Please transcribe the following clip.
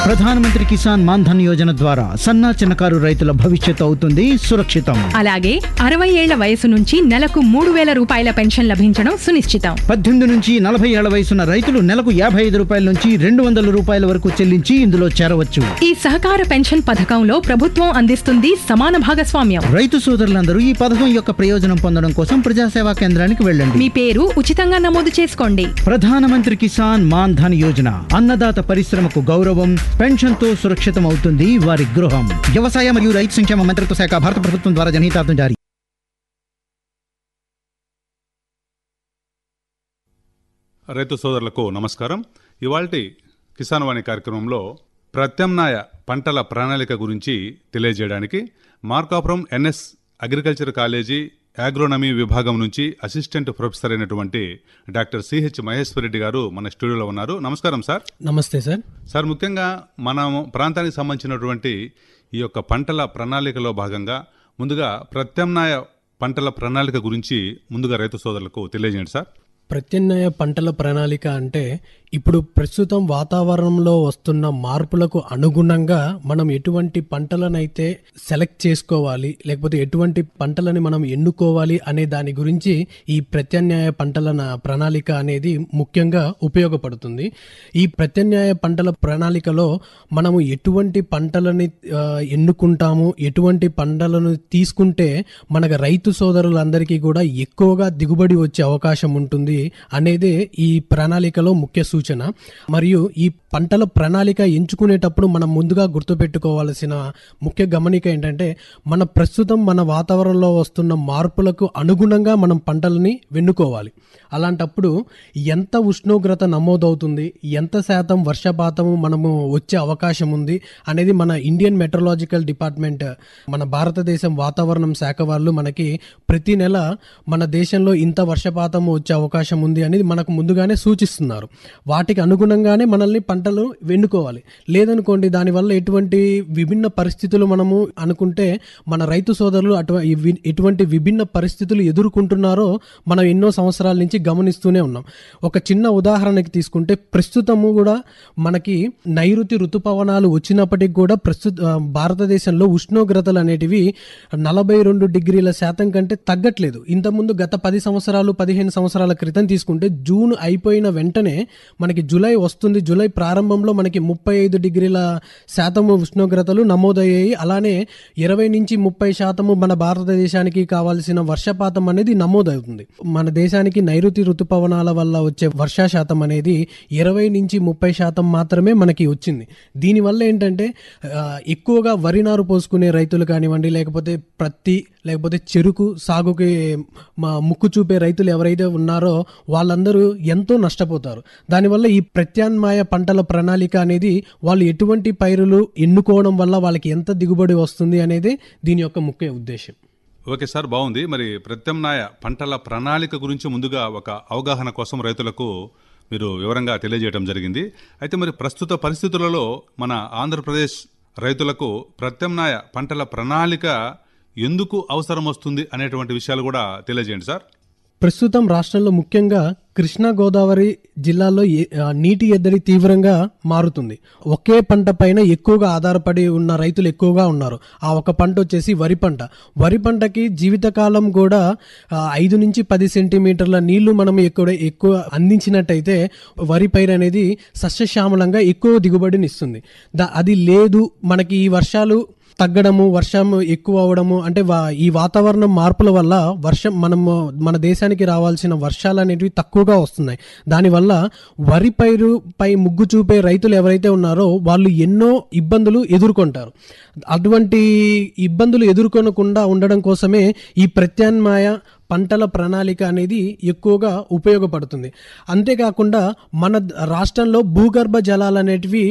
ప్రధానమంత్రి కిసాన్ మాన్ ధన్ యోజన ద్వారా సన్నా చిన్నకారు రైతుల భవిష్యత్తు అవుతుంది సురక్షితం అలాగే అరవై ఏళ్ల వయసు నుంచి నెలకు మూడు వేల రూపాయల పెన్షన్ లభించడం సునిశ్చితం పద్దెనిమిది నుంచి నలభై ఏళ్ల వయసున్న రైతులు నెలకు యాభై ఐదు రూపాయల నుంచి రెండు వందల రూపాయల వరకు చెల్లించి ఇందులో చేరవచ్చు ఈ సహకార పెన్షన్ పథకంలో ప్రభుత్వం అందిస్తుంది సమాన భాగస్వామ్యం రైతు సోదరులందరూ ఈ పథకం యొక్క ప్రయోజనం పొందడం కోసం ప్రజాసేవా కేంద్రానికి వెళ్ళండి మీ పేరు ఉచితంగా నమోదు చేసుకోండి ప్రధానమంత్రి కిసాన్ మాన్ ధన్ యోజన అన్నదాత పరిశ్రమకు గౌరవం పెన్షన్తో సురక్షితం అవుతుంది వారి గృహం వ్యవసాయ మరియు రైతు సంక్షేమ మంత్రిత్వ శాఖ భారత ప్రభుత్వం ద్వారా జనహితార్థం జారీ రైతు సోదరులకు నమస్కారం ఇవాల్టి కిసాన్ వాణి కార్యక్రమంలో ప్రత్యామ్నాయ పంటల ప్రణాళిక గురించి తెలియజేయడానికి Markapuram NS agriculture college agronomy విభాగం నుంచి అసిస్టెంట్ ప్రొఫెసర్ అయినటువంటి డాక్టర్ సిహెచ్ మహేశ్వరరెడ్డి గారు మన స్టూడియోలో ఉన్నారు నమస్కారం సార్ నమస్తే సార్ సార్ ముఖ్యంగా మనం ప్రాంతానికి సంబంధించినటువంటి ఈ యొక్క పంటల ప్రణాళికలో భాగంగా ముందుగా ప్రత్యామ్నాయ పంటల ప్రణాళిక గురించి ముందుగా రైతు సోదరులకు తెలియజేయండి సార్ ప్రత్యామ్నాయ పంటల ప్రణాళిక అంటే ఇప్పుడు ప్రస్తుతం వాతావరణంలో వస్తున్న మార్పులకు అనుగుణంగా మనం ఎటువంటి పంటలనైతే సెలెక్ట్ చేసుకోవాలి లేకపోతే ఎటువంటి పంటలని మనం ఎన్నుకోవాలి అనే దాని గురించి ఈ ప్రత్యామ్నాయ పంటల న- ప్రణాళిక అనేది ముఖ్యంగా ఉపయోగపడుతుంది ఈ ప్రత్యామ్నాయ పంటల ప్రణాళికలో మనము ఎటువంటి పంటలని ఆ, ఎన్నుకుంటాము ఎటువంటి పంటలను తీసుకుంటే మనకు రైతు సోదరులందరికీ కూడా ఎక్కువగా దిగుబడి వచ్చే అవకాశం ఉంటుంది అనేదే ఈ ప్రణాళికలో ముఖ్య సూచన మరియు ఈ పంటల ప్రణాళిక ఎంచుకునేటప్పుడు మనం ముందుగా గుర్తుపెట్టుకోవాల్సిన ముఖ్య గమనిక ఏంటంటే మన ప్రస్తుతం మన వాతావరణంలో వస్తున్న మార్పులకు అనుగుణంగా మనం పంటలని వెన్నుకోవాలి అలాంటప్పుడు ఎంత ఉష్ణోగ్రత నమోదవుతుంది ఎంత శాతం వర్షపాతము మనము వచ్చే అవకాశం ఉంది అనేది మన ఇండియన్ మెట్రలాజికల్ డిపార్ట్మెంట్ మన భారతదేశం వాతావరణం శాఖ వాళ్ళు మనకి ప్రతి నెల మన దేశంలో ఇంత వర్షపాతం వచ్చే అవకాశం ఉంది అనేది మనకు ముందుగానే సూచిస్తున్నారు వాటికి అనుగుణంగానే మనల్ని పంటలు వెన్నుకోవాలి లేదనుకోండి దానివల్ల ఎటువంటి విభిన్న పరిస్థితులు మనము అనుకుంటే మన రైతు సోదరులు అటు ఇవి- ఎటువంటి విభిన్న పరిస్థితులు ఎదుర్కొంటున్నారో మనం ఎన్నో సంవత్సరాల నుంచి గమనిస్తూనే ఉన్నాం ఒక చిన్న ఉదాహరణకి తీసుకుంటే ప్రస్తుతము కూడా మనకి నైరుతి ఋతుపవనాలు వచ్చినప్పటికి కూడా ప్రస్తుత ఆ, భారతదేశంలో ఉష్ణోగ్రతలు అనేటివి నలభై రెండు డిగ్రీల శాతం కంటే తగ్గట్లేదు ఇంతకుముందు గత పది సంవత్సరాలు పదిహేను సంవత్సరాల క్రితం తీసుకుంటే జూన్ అయిపోయిన వెంటనే మనకి జూలై వస్తుంది జూలై ప్రారంభంలో మనకి ముప్పై ఐదు డిగ్రీల శాతము ఉష్ణోగ్రతలు నమోదయ్యాయి అలానే ఇరవై నుంచి ముప్పై శాతము మన భారతదేశానికి కావాల్సిన వర్షపాతం అనేది నమోదవుతుంది మన దేశానికి నైరుతి ఋతుపవనాల వల్ల వచ్చే వర్షా శాతం అనేది ఇరవై నుంచి ముప్పై శాతం మాత్రమే మనకి వచ్చింది దీనివల్ల ఏంటంటే ఆ, ఎక్కువగా వరి నారు పోసుకునే రైతులు కానివ్వండి లేకపోతే ప్రత్తి లేకపోతే చెరుకు సాగుకి మా ముక్కు చూపే రైతులు ఎవరైతే ఉన్నారో వాళ్ళందరూ ఎంతో నష్టపోతారు దానివల్ల ఈ ప్రత్యామ్నాయ పంటల ప్రణాళిక అనేది వాళ్ళు ఎటువంటి పైరులు ఎన్నుకోవడం వల్ల వాళ్ళకి ఎంత దిగుబడి వస్తుంది అనేది దీని యొక్క ముఖ్య ఉద్దేశం ఓకే సార్ బాగుంది మరి ప్రత్యామ్నాయ పంటల ప్రణాళిక గురించి ముందుగా ఒక అవగాహన కోసం రైతులకు మీరు వివరంగా తెలియజేయడం జరిగింది అయితే మరి ప్రస్తుత పరిస్థితులలో మన ఆంధ్రప్రదేశ్ రైతులకు ప్రత్యామ్నాయ పంటల ప్రణాళిక ఎందుకు అవసరం వస్తుంది అనేటువంటి విషయాలు కూడా తెలియజేయండి సార్ ప్రస్తుతం రాష్ట్రంలో ముఖ్యంగా కృష్ణా గోదావరి జిల్లాలో ఏ- ఆ, నీటి ఎద్దడి తీవ్రంగా మారుతుంది ఒకే పంట పైన ఎక్కువగా ఆధారపడి ఉన్న రైతులు ఎక్కువగా ఉన్నారు ఆ ఒక పంట వచ్చేసి వరి పంట వరి పంటకి జీవితకాలం కూడా ఆ, ఐదు నుంచి పది సెంటీమీటర్ల నీళ్లు మనం ఎక్కువ ఎక్కువ అందించినట్టయితే వరి పైరు అనేది సస్యశ్యామలంగా ఎక్కువ దిగుబడిని ఇస్తుంది దా- అది లేదు మనకి ఈ వర్షాలు తగ్గడము వర్షం ఎక్కువ అవడము అంటే వా- ఈ వాతావరణం మార్పుల వల్ల వర్షం మనము మన దేశానికి రావాల్సిన వర్షాలు అనేటివి తక్కువగా వస్తున్నాయి దానివల్ల వరి పైరు పై ముగ్గు చూపే రైతులు ఎవరైతే ఉన్నారో వాళ్ళు ఎన్నో ఇబ్బందులు ఎదుర్కొంటారు అటువంటి ఇబ్బందులు ఎదుర్కొనకుండా ఉండడం కోసమే ఈ ప్రత్యామ్నాయ పంటల ప్రణాళిక అనేది ఎక్కువగా ఉపయోగపడుతుంది అంతేకాకుండా మన రాష్ట్రంలో భూగర్భ జలాలు అనేటివి